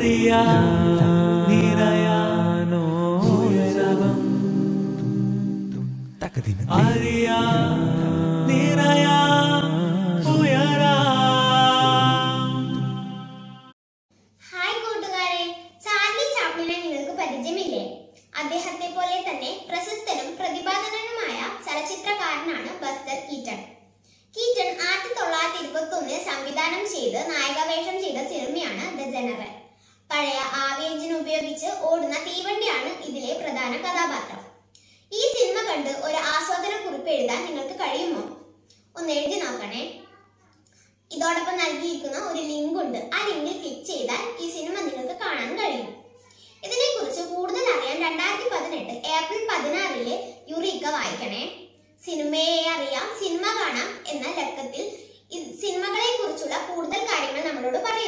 അറിയാനോ ഉയരവം അറിയാ നിറയാ ഉയരാ ഹായ് കൂട്ടുകാരെ ചാർലി ചാപ്ലിനെ നിങ്ങൾക്ക് പരിചയമില്ലേ അദ്ദേഹത്തെ പോലെ തന്നെ പ്രശസ്തനും പ്രതിപാദനനുമായ ചലച്ചിത്രകാരനാണ് ബസ്റ്റർ കീറ്റൺ കീറ്റൺ ആയിരത്തി തൊള്ളായിരത്തി ഇരുപത്തി ഒന്നിൽ സംവിധാനം ചെയ്ത് നായകവേഷം ചെയ്ത സിനിമയാണ് ദ ജനറൽ പഴയ ആവി എഞ്ചിൻ ഉപയോഗിച്ച് ഓടുന്ന തീവണ്ടിയാണ് ഇതിലെ പ്രധാന കഥാപാത്രം ഈ സിനിമ കണ്ട് ഒരു ആസ്വാദന കുറിപ്പ് എഴുതാൻ നിങ്ങൾക്ക് കഴിയുമോ ഒന്ന് എഴുതി നോക്കണേ ഇതോടൊപ്പം നൽകിയിരിക്കുന്ന ഒരു ലിങ്ക് ഉണ്ട് ആ ലിങ്കിൽ ക്ലിക്ക് ചെയ്താൽ ഈ സിനിമ നിങ്ങൾക്ക് കാണാൻ കഴിയും ഇതിനെക്കുറിച്ച് കൂടുതൽ അറിയാൻ രണ്ടായിരത്തി പതിനെട്ട് ഏപ്രിൽ പതിനാറില് യുറീക്ക വായിക്കണേ സിനിമയെ അറിയാം സിനിമ കാണാം എന്ന ലക്കത്തിൽ സിനിമകളെ കുറിച്ചുള്ള കൂടുതൽ കാര്യങ്ങൾ നമ്മളോട് പറയുന്നു